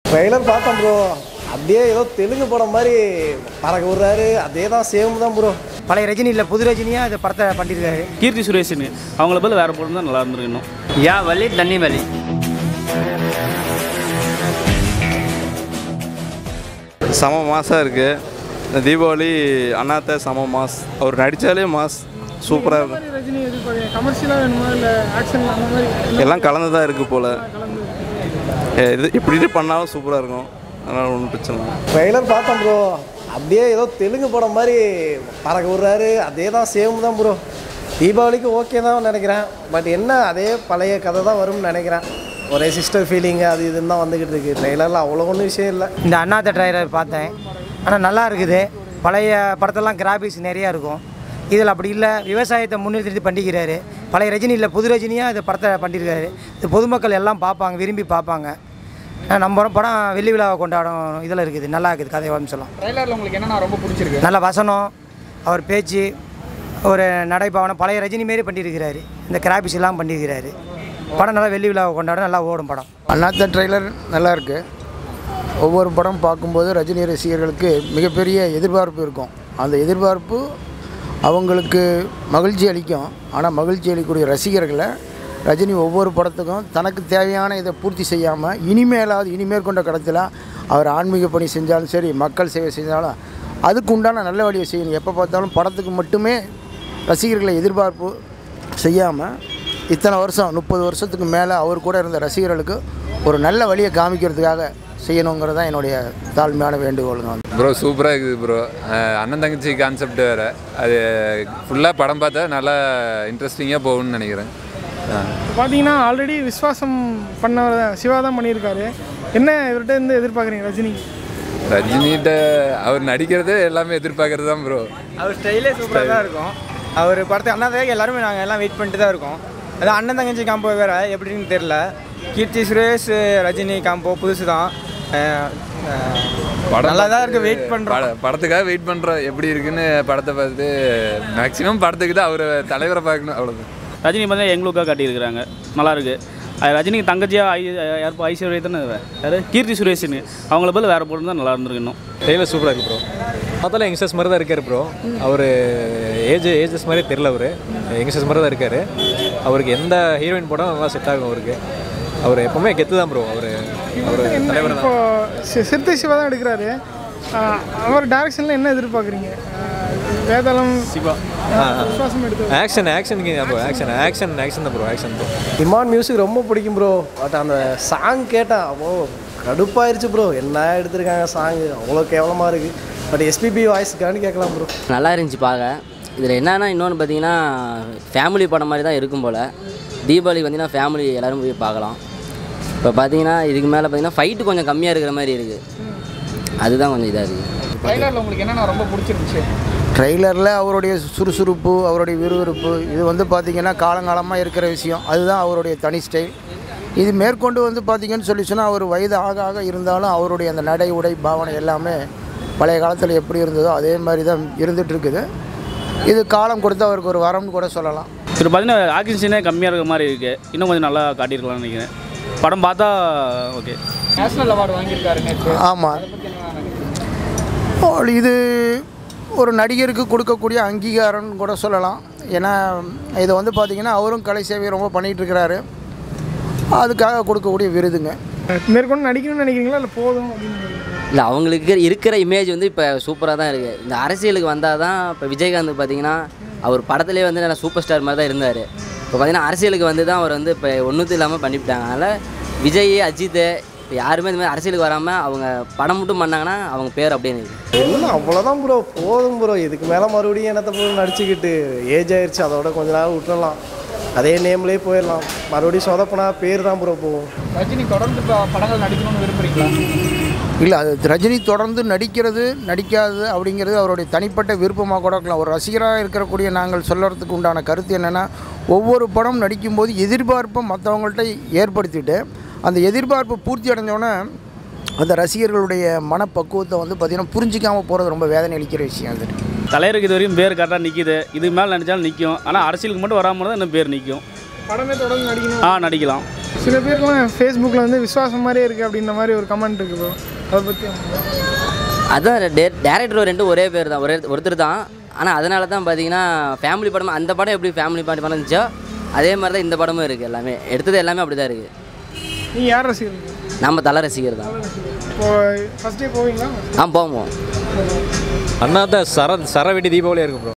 Trailer பார்த்தேன் bro அப்படியே ஏதோ தெலுங்கு படம் மாதிரி பறக்க விடுறாரு அதே தான் சேம் தான் ப்ரோ பழைய ரஜினி இல்லை புது ரஜினியாக இந்த படத்தை பண்ணியிருக்காரு கீர்த்தி சுரேஷுன்னு அவங்கள பதில் வேறு படம் தான் நல்லா இருந்திருக்கு இன்னும் யா வலி தண்ணி வலி செம மாசாக இருக்குது தீபாவளி அண்ணாத்த செம மாஸ் அவர் நடித்தாலே மாஸ் சூப்பராக இருக்கும் ரஜினி எதிர்பார்க்குறீங்க கமர்ஷியலாக வேணுமா இல்லை ஆக்ஷன் அந்த மாதிரி எல்லாம் கலந்து தான் இருக்குது போல் இது இப்படி பண்ணாலும் சூப்பராக இருக்கும் அதனால் ஒன்றும் பிரச்சனை இல்லை ட்ரெய்லர் பார்த்தேன் ப்ரோ அப்படியே ஏதோ தெலுங்கு படம் மாதிரி பறக்க விடுறாரு அதே தான் சேம் தான் ப்ரோ தீபாவளிக்கு ஓகே தான் நினைக்கிறேன் பட் என்ன அதே பழைய கதை தான் வரும்னு நினைக்கிறேன் ஒரே சிஸ்டர் ஃபீலிங்கு அது இதுன்னு தான் வந்துக்கிட்டு இருக்கு ட்ரெய்லரில் அவ்வளோ ஒன்றும் விஷயம் இல்லை இந்த அண்ணாத்த ட்ரைலர் பார்த்தேன் ஆனால் நல்லா இருக்குது பழைய படத்தெல்லாம் கிராபிக்ஸ் நிறையா இருக்கும் இதில் அப்படி இல்லை விவசாயத்தை முன்னிறுத்தி பண்ணிக்கிறாரு பழைய ரஜினி இல்லை புது ரஜினியாக இந்த படத்தை பண்ணியிருக்காரு இது பொதுமக்கள் எல்லாம் பார்ப்பாங்க விரும்பி பார்ப்பாங்க ஆஹ் நம்ம படம் படம் வெள்ளி விழாவை கொண்டாடும் இதில் இருக்குது நல்லா இருக்குது கதை வம்சலாம் ட்ரைலரில் உங்களுக்கு என்னென்ன ரொம்ப பிடிச்சிருக்கு நல்ல வசனம் அவர் பேச்சு ஒரு நடைபாவனம் பழைய ரஜினி மாரி பண்ணியிருக்கிறாரு இந்த கிராபிக்ஸ் எல்லாம் பண்ணியிருக்கிறாரு படம் நல்லா வெள்ளி விழாவை கொண்டாடும் நல்லா ஓடும் படம் அண்ணாத்த ட்ரெய்லர் நல்லா இருக்கு ஒவ்வொரு படம் பார்க்கும்போது ரஜினி ரசிகர்களுக்கு மிகப்பெரிய எதிர்பார்ப்பு இருக்கும் அந்த எதிர்பார்ப்பு அவங்களுக்கு மகிழ்ச்சி அளிக்கும் ஆனால் மகிழ்ச்சி அளிக்கக்கூடிய ரசிகர்களை ரஜினி ஒவ்வொரு படத்துக்கும் தனக்கு தேவையான இதை பூர்த்தி செய்யாமல் இனிமேலாவது இனிமேற்கொண்ட கடத்தில் அவர் ஆன்மீக பணி செஞ்சாலும் சரி மக்கள் சேவை செஞ்சாலும் அதுக்கு உண்டான நல்ல வழியை செய்யணும் எப்போ பார்த்தாலும் படத்துக்கு மட்டுமே ரசிகர்களை எதிர்பார்ப்பு செய்யாமல் இத்தனை வருஷம் முப்பது வருஷத்துக்கு மேலே அவர் கூட இருந்த ரசிகர்களுக்கு ஒரு நல்ல வழியை காமிக்கிறதுக்காக செய்யணுங்கிறது தான் என்னுடைய தாழ்மையான வேண்டுகோளுங்க வந்து ப்ரோ சூப்பராக இருக்குது ப்ரோ அண்ணன் தங்கச்சி கான்செப்ட் வேறு அது ஃபுல்லாக படம் பார்த்தா நல்லா இன்ட்ரெஸ்டிங்காக போகும்னு நினைக்கிறேன் ஆ. பார்த்தீங்கன்னா ஆல்ரெடி விஸ்வாசம் பண்ணவர் சிவா தான் பண்ணியிருக்காரு என்ன இவர்கிட்ட இருந்து எதிர்பார்க்குறீங்க ரஜினி ரஜினிகிட்ட அவர் நடிக்கிறதே எல்லாமே எதிர்பார்க்கறது தான் ப்ரோ அவர் ஸ்டைலே சூப்பராக தான் இருக்கும் அவர் படத்தை அண்ணாதான் எல்லாருமே நாங்கள் எல்லாம் வெயிட் பண்ணிட்டு தான் இருக்கோம் அதான் அண்ணன் தங்கச்சி காம்போ வேறு எப்படின்னு தெரில கீர்த்தி சுரேஷ் ரஜினி காம்போ புதுசு தான் அஹ், அஹ், நல்லா தான் இருக்குது வெயிட் பண்ணுறோம் பட படத்துக்காக வெயிட் பண்ணுறோம் எப்படி இருக்குன்னு படத்தை பார்த்து மேக்ஸிமம் படத்துக்கு தான் அவர் தலைவரை பார்க்கணும் அவ்வளோதான் ரஜினி பார்த்தா எங்களுக்காக காட்டியிருக்கிறாங்க நல்லா இருக்கு அது ரஜினிக்கு தங்கச்சியா ஐ யாருப்பா ஐஸ்வர்யா தானே யார் கீர்த்தி சுரேஷுன்னு அவங்கள பதில் வேறு படம் தான் நல்லா இருந்திருக்கு இன்னும் டெய்லர் சூப்பராக இருக்கு ப்ரோ பார்த்தாலும் யங்ஸ்டர்ஸ் மாதிரி தான் இருக்கார் ப்ரோ அவர் ஏஜ் ஏஜஸ் மாதிரி தெரில அவர் யங்ஸ்டர்ஸ் மாதிரி தான் இருக்கார் அவருக்கு எந்த ஹீரோயின் படம் நல்லா செட் ஆகும் அவருக்கு அவர் எப்பவுமே கெத்து தான் ப்ரோ அவர் அவர் தலைவர் இப்போ சி- சிறுத்தை சிவா தான் எடுக்கிறாரு அஹ், அவர் டைரக்ஷனில் என்ன எதிர்பார்க்குறீங்க வேதாளம் சிவா விஸ்வாசம் எடுத்து ஆக்ஷன் ஆக்ஷனுக்கு ப்ரோ ஆக்ஷன் ஆக்ஷன் ஆக்ஷன் தான் bro action bro Imman music ரொம்ப பிடிக்கும் ப்ரோ பட் அந்த சாங் கேட்டேன் அவ்வளோ கடுப்பாயிருச்சு ப்ரோ என்ன எடுத்திருக்காங்க சாங் அவ்வளோ கேவலமாக இருக்குது பட் எஸ்பிபி வாய்ஸ்க்கானு கேட்கலாம் ப்ரோ நல்லா இருந்துச்சு பார்க்க இதில் என்னன்னா இன்னொன்று பார்த்தீங்கன்னா ஃபேமிலி படம் மாதிரி தான் இருக்கும் போல் தீபாவளி பார்த்தீங்கன்னா ஃபேமிலி எல்லோரும் போய் பார்க்கலாம் இப்போ பார்த்தீங்கன்னா இதுக்கு மேலே பார்த்தீங்கன்னா ஃபைட்டு கொஞ்சம் கம்மியாக இருக்கிற மாதிரி இருக்குது அதுதான் கொஞ்சம் இதாக இருக்குது ட்ரைலரில் உங்களுக்கு என்னென்ன ரொம்ப பிடிச்சிருந்துச்சு ட்ரெய்லரில் அவருடைய சுறுசுறுப்பு அவருடைய விறுவிறுப்பு இது வந்து பார்த்திங்கன்னா காலங்காலமாக இருக்கிற விஷயம் அதுதான் அவருடைய தனி ஸ்டைல் இது மேற்கொண்டு வந்து பார்த்திங்கன்னு சொல்லி சொன்னால் அவர் வயது ஆக ஆக இருந்தாலும் அவருடைய அந்த நடை உடை பாவனை எல்லாமே பழைய காலத்தில் எப்படி இருந்ததோ அதே மாதிரி தான் இருந்துட்டு இருக்குது இது காலம் கொடுத்து அவருக்கு ஒரு வரம்னு கூட சொல்லலாம் இப்போ பார்த்தீங்கன்னா ஆக்ஷன் சீனே கம்மியாக இருக்கிற மாதிரி இருக்குது இன்னும் கொஞ்சம் நல்லா காட்டியிருக்கலாம்னு நினைக்கிறேன் படம் பார்த்தா ஓகே நேஷனல் அவார்டு வாங்கியிருக்காரு நேற்று ஆமாம் இது ஒரு நடிகருக்கு கொடுக்கக்கூடிய அங்கீகாரம்னு கூட சொல்லலாம் ஏன்னா இதை வந்து பார்த்திங்கன்னா அவரும் கலை சேவையை ரொம்ப பண்ணிகிட்டு இருக்கிறாரு அதுக்காக கொடுக்கக்கூடிய விருதுங்க மேற்கொண்டு நடிக்கணும்னு நினைக்கிறீங்களா இல்லை போதும் அப்படின்னு இல்லை அவங்களுக்கு இருக்கிற இமேஜ் வந்து இப்போ சூப்பராக தான் இருக்குது இந்த அரசியலுக்கு வந்தால் தான் இப்போ விஜயகாந்த் பார்த்தீங்கன்னா அவர் படத்துலேயே வந்து நல்லா சூப்பர் ஸ்டார் மாதிரி தான் இருந்தார் இப்போ பார்த்தீங்கன்னா அரசியலுக்கு வந்து தான் அவர் வந்து இப்போ ஒன்றுத்து இல்லாமல் பண்ணிவிட்டாங்க அதனால் விஜய் அஜித் இப்போ யாருமே இந்த மாதிரி அரசியலுக்கு வராமல் அவங்க படம் மட்டும் பண்ணாங்கன்னா அவங்க பேர் அப்படியே இருக்குது என்ன அவ்வளோதான் ப்ரோ போதும் ப்ரோ இதுக்கு மேலே மறுபடியும் என்னத்தை போய் நடிச்சுக்கிட்டு ஏஜ் ஆயிடுச்சு அதோட கொஞ்ச நாள் விட்டுறலாம் அதே நேம்லேயே போயிடலாம் மறுபடியும் சொதப்பினா பேர் தான் ப்ரோ போகும் ரஜினி தொடர்ந்து இப்போ படங்கள் நடிக்கணும்னு விரும்புறீங்களா இல்லை அது ரஜினி தொடர்ந்து நடிக்கிறது நடிக்காதது அப்படிங்கிறது அவருடைய தனிப்பட்ட விருப்பமாக கூட இருக்கலாம் ஒரு ரசிகராக இருக்கக்கூடிய நாங்கள் சொல்லறதுக்கு உண்டான கருத்து என்னென்னா ஒவ்வொரு படம் நடிக்கும்போது எதிர்பார்ப்பை மற்றவங்கள்ட்ட ஏற்படுத்திட்டு அந்த எதிர்பார்ப்பு பூர்த்தி அடைஞ்சோடனே அந்த ரசிகர்களுடைய மனப்பக்குவத்தை வந்து பார்த்திங்கன்னா புரிஞ்சிக்காமல் போகிறது ரொம்ப வேதனை அளிக்கிற விஷயம் அது தலைவருக்கு இது வரையும் பேர் கரெக்டாக நிற்கிது இதுக்கு மேலே நடித்தாலும் நிற்கும் ஆனால் அரசியலுக்கு மட்டும் வராமல் தான் இன்னும் பேர் நிற்கும் படமே தொடர்ந்து நடிக்கணும் ஆ நடிக்கலாம் சில பேர்லாம் ஃபேஸ்புக்கில் வந்து விசுவாசம் மாதிரியே இருக்குது அப்படின்ற மாதிரி ஒரு கமெண்ட் இருக்குது ப்ரோ அதை பற்றி அதான் டே டேரக்டர் ரெண்டும் ஒரே பேர் தான் ஒரே ஒருத்தர் தான் ஆனால் அதனால தான் பார்த்தீங்கன்னா ஃபேமிலி படம் அந்த படம் எப்படி ஃபேமிலி படம் படம் இருந்துச்சோ அதே மாதிரி தான் இந்த படமும் இருக்குது எல்லாமே எடுத்தது எல்லாமே அப்படி தான் இருக்குது நீங்கள் யார் ரசிகர்கள் நம்ம தலை ரசிகர் தான் இப்போ ஃபஸ்ட் டே போவீங்களா ஆ போவோம் அண்ணா தான் சர சரவெடி தீபாவளியாக இருக்கும் ப்ரோ